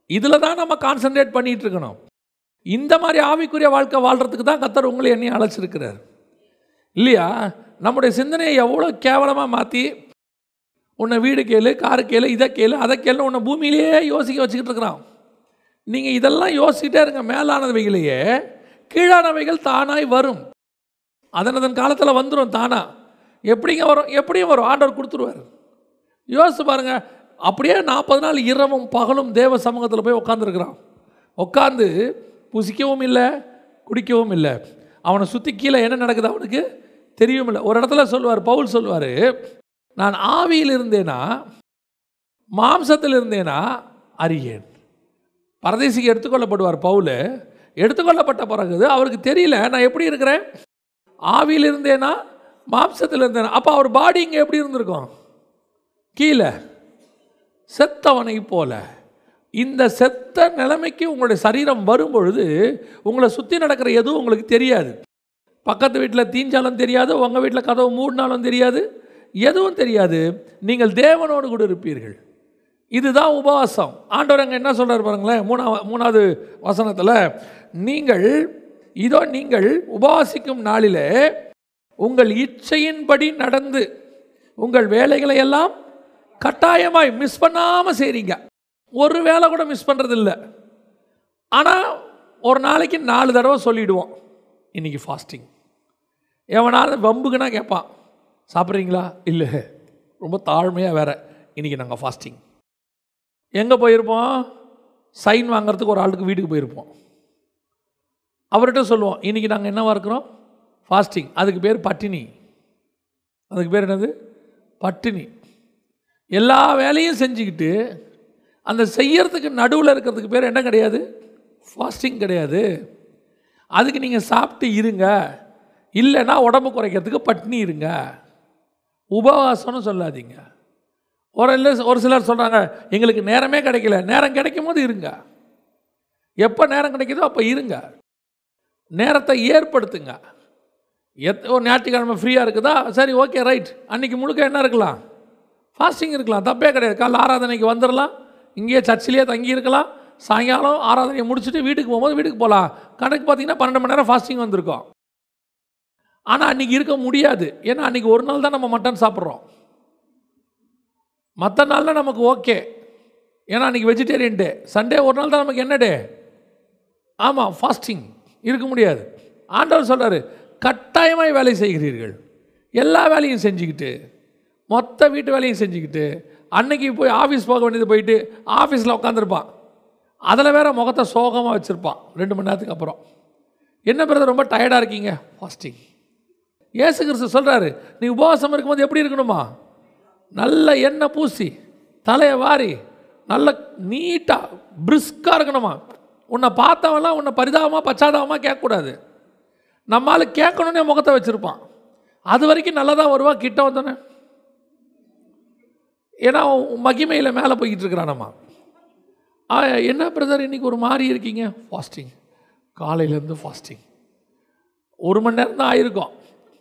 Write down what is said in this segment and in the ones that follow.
இதில் தான் நம்ம கான்சென்ட்ரேட் பண்ணிட்டு இருக்கணும் இந்த மாதிரி ஆவிக்குரிய வாழ்க்கை வாழ்கிறதுக்கு தான் கத்தர் உங்களை என்னையும் அழைச்சிருக்கிறார் இல்லையா நம்முடைய சிந்தனையை எவ்வளோ கேவலமாக மாற்றி உன்னை வீடு கேளு காரு கேளு இதை கேளு அதை கேளு உன்னை பூமியிலேயே யோசிக்க வச்சுக்கிட்டு இருக்கிறான் நீங்கள் இதெல்லாம் யோசிக்கிட்டே இருங்க மேலானவைகளையே கீழானவைகள் தானாய் வரும் அதன் அதன் காலத்தில் வந்துடும் தானா எப்படிங்க வரும் எப்படியும் வரும் ஆண்டவர் கொடுத்துருவார் யோசிச்சு பாருங்க அப்படியே நாற்பது நாள் இரவும் பகலும் தேவ சமூகத்தில் போய் உட்காந்துருக்கிறான் உட்காந்து புசிக்கவும் இல்லை குடிக்கவும் இல்லை அவனை சுற்றி கீழே என்ன நடக்குது அவனுக்கு தெரியவும் இல்லை ஒரு இடத்துல சொல்லுவார் பவுல் சொல்லுவார் நான் ஆவியில் இருந்தேனா மாம்சத்தில் இருந்தேனா அறியேன் பரதேசிக்கு எடுத்துக்கொள்ளப்படுவார் பவுல் எடுத்துக்கொள்ளப்பட்ட பிறகு அவருக்கு தெரியல நான் எப்படி இருக்கிறேன் ஆவியில் இருந்தேனா மாம்சத்தில் இருந்தேனா அப்போ அவர் பாடி இங்கே எப்படி இருந்திருக்கும் கீழே செத்தவனை போல இந்த செத்த நிலைமைக்கு உங்களுடைய சரீரம் வரும்பொழுது உங்களை சுற்றி நடக்கிற எதுவும் உங்களுக்கு தெரியாது பக்கத்து வீட்டில் தீஞ்சாலும் தெரியாது உங்கள் வீட்டில் கதவு மூடினாலும் தெரியாது எதுவும் தெரியாது நீங்கள் தேவனோடு கூட இருப்பீர்கள் இதுதான் உபவாசம் ஆண்டவர் அங்கே என்ன சொல்கிறார் பாருங்களேன் மூணாவது மூணாவது வசனத்தில் நீங்கள் இதோ நீங்கள் உபவாசிக்கும் நாளிலே உங்கள் இச்சையின்படி நடந்து உங்கள் வேலைகளை எல்லாம் கட்டாயமாய் மிஸ் பண்ணாமல் செய்கிறீங்க ஒரு வேலை கூட மிஸ் பண்ணுறது இல்லை ஆனால் ஒரு நாளைக்கு நாலு தடவை சொல்லிவிடுவோம் இன்றைக்கி ஃபாஸ்டிங் எவனாவது வம்புக்குன்னா கேட்பான் சாப்பிட்றீங்களா இல்லை ரொம்ப தாழ்மையாக வேற இன்றைக்கி நாங்கள் ஃபாஸ்டிங் எங்கே போயிருப்போம் சைன் வாங்குறதுக்கு ஒரு ஆளுக்கு வீட்டுக்கு போயிருப்போம் அவர்கிட்ட சொல்லுவோம் இன்றைக்கி நாங்கள் என்னவா இருக்கிறோம் ஃபாஸ்டிங் அதுக்கு பேர் பட்டினி அதுக்கு பேர் என்னது பட்டினி எல்லா வேலையும் செஞ்சுக்கிட்டு அந்த செய்யறதுக்கு நடுவில் இருக்கிறதுக்கு பேர் என்ன கிடையாது ஃபாஸ்டிங் கிடையாது அதுக்கு நீங்கள் சாப்பிட்டு இருங்க இல்லைன்னா உடம்பு குறைக்கிறதுக்கு பட்னி இருங்க உபவாசம்னு சொல்லாதீங்க ஒரு இல்லை ஒரு சிலர் சொல்கிறாங்க எங்களுக்கு நேரமே கிடைக்கல நேரம் கிடைக்கும் போது இருங்க எப்போ நேரம் கிடைக்குதோ அப்போ இருங்க நேரத்தை ஏற்படுத்துங்க எத் ஒரு ஞாயிற்றுக்கிழமை ஃப்ரீயாக இருக்குதா சரி ஓகே ரைட் அன்றைக்கி முழுக்க என்ன இருக்கலாம் ஃபாஸ்டிங் இருக்கலாம் தப்பே கிடையாது காலைல ஆராதனைக்கு வந்துடலாம் இங்கேயே சர்ச்சிலேயே தங்கி இருக்கலாம் சாயங்காலம் ஆராதனையை முடிச்சுட்டு வீட்டுக்கு போகும்போது வீட்டுக்கு போகலாம் கணக்கு பார்த்தீங்கன்னா பன்னெண்டு மணி நேரம் ஃபாஸ்டிங் வந்திருக்கோம் ஆனால் அன்றைக்கி இருக்க முடியாது ஏன்னா அன்றைக்கி ஒரு நாள் தான் நம்ம மட்டன் சாப்பிட்றோம் மற்ற நாளில் நமக்கு ஓகே ஏன்னா அன்றைக்கி வெஜிடேரியன் டே சண்டே ஒரு நாள் தான் நமக்கு என்ன டே ஆமாம் ஃபாஸ்டிங் இருக்க முடியாது ஆண்டவர் சொல்கிறாரு கட்டாயமாய் வேலை செய்கிறீர்கள் எல்லா வேலையும் செஞ்சுக்கிட்டு மொத்த வீட்டு வேலையும் செஞ்சுக்கிட்டு அன்னைக்கு போய் ஆஃபீஸ் போக வேண்டியது போயிட்டு ஆஃபீஸில் உட்காந்துருப்பான் அதில் வேற முகத்தை சோகமாக வச்சுருப்பான் ரெண்டு மணி நேரத்துக்கு அப்புறம் என்ன பிரதர் ரொம்ப டயர்டாக இருக்கீங்க ஃபாஸ்டிங் ஏசு கிறிஸ்து சொல்கிறாரு நீ உபவாசம் இருக்கும்போது எப்படி இருக்கணுமா நல்ல எண்ணெய் பூசி தலையை வாரி நல்ல நீட்டாக பிரிஸ்காக இருக்கணுமா உன்னை பார்த்தவன்லாம் உன்னை பரிதாபமாக பச்சாதாபமாக கேட்கக்கூடாது நம்மால் கேட்கணுன்னே முகத்தை வச்சுருப்பான் அது வரைக்கும் நல்லா தான் வருவா கிட்ட வந்தோன்னே ஏன்னா மகிமையில் மேலே போய்கிட்டு இருக்கிறான் நம்ம ஆ, என்ன பிரதர் இன்னைக்கு ஒரு மாதிரி இருக்கீங்க ஃபாஸ்டிங் காலையிலேருந்து ஃபாஸ்டிங் ஒரு மணி நேரம் தான் ஆயிருக்கும்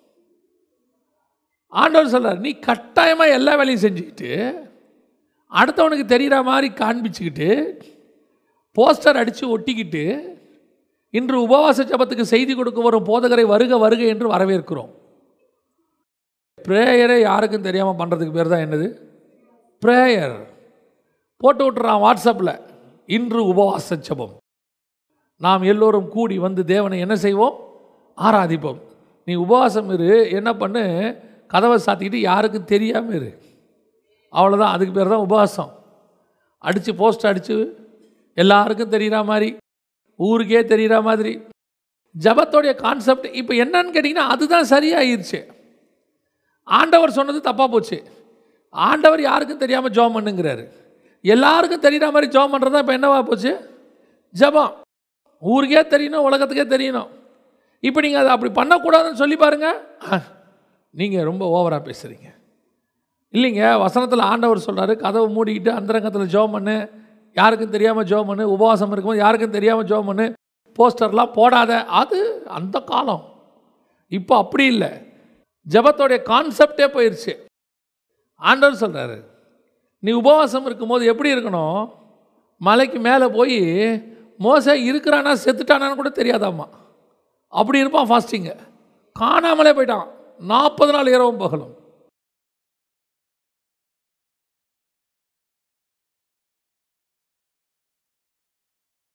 ஆண்டவர் சொல்றார் நீ கட்டாயமாக எல்லா வேலையும் செஞ்சுக்கிட்டு அடுத்தவனுக்கு தெரிகிற மாதிரி காண்பிச்சுக்கிட்டு போஸ்டர் அடித்து ஒட்டிக்கிட்டு இன்று உபவாச ஜபத்துக்கு செய்தி கொடுக்க வரும் போதகரை வருக வருக என்று வரவேற்கிறோம் ப்ரேயரே யாருக்கும் தெரியாமல் பண்ணுறதுக்கு பேர் தான் என்னது ப்ரேயர் போட்டு விட்டுறான் வாட்ஸ்அப்பில் இன்று உபவாச ஜபம் நாம் எல்லோரும் கூடி வந்து தேவனை என்ன செய்வோம் ஆராதிப்போம் நீ உபவாசம் இரு என்ன பண்ணு கதவை சாத்திக்கிட்டு யாருக்கும் தெரியாமல் இரு அவ்வளோதான் அதுக்கு பேர் தான் உபவாசம் அடித்து போஸ்ட் அடித்து எல்லாருக்கும் தெரிகிற மாதிரி ஊருக்கே தெரிகிற மாதிரி ஜபத்தோடைய கான்செப்ட் இப்போ என்னன்னு கேட்டிங்கன்னா அதுதான் சரியாயிருச்சு ஆண்டவர் சொன்னது தப்பாக போச்சு ஆண்டவர் யாருக்கும் தெரியாமல் ஜோம் பண்ணுங்கிறாரு எல்லாருக்கும் தெரிகிற மாதிரி ஜோம் பண்ணுறதா இப்போ என்னவா போச்சு ஜபம் ஊருக்கே தெரியணும் உலகத்துக்கே தெரியணும் இப்போ நீங்கள் அதை அப்படி பண்ணக்கூடாதுன்னு சொல்லி பாருங்க நீங்கள் ரொம்ப ஓவராக பேசுகிறீங்க இல்லைங்க வசனத்தில் ஆண்டவர் சொல்றாரு கதவை மூடிக்கிட்டு அந்தரங்கத்தில் ஜோம் பண்ணு யாருக்கும் தெரியாமல் ஜோம் பண்ணு உபவாசம் இருக்கும்போது யாருக்கும் தெரியாமல் ஜோம் பண்ணு போஸ்டர்லாம் போடாத அது அந்த காலம் இப்போ அப்படி இல்லை ஜபத்தோடைய கான்செப்டே போயிடுச்சு ஆண்டவர் சொல்கிறாரு நீ உபவாசம் இருக்கும்போது எப்படி இருக்கணும் மலைக்கு மேலே போய் மோச இருக்கிறானா செத்துட்டானான்னு கூட தெரியாதாம்மா அப்படி இருப்பான் ஃபாஸ்டிங்கு காணாமலே போயிட்டான் நாற்பது நாள் இரவும் பகலும்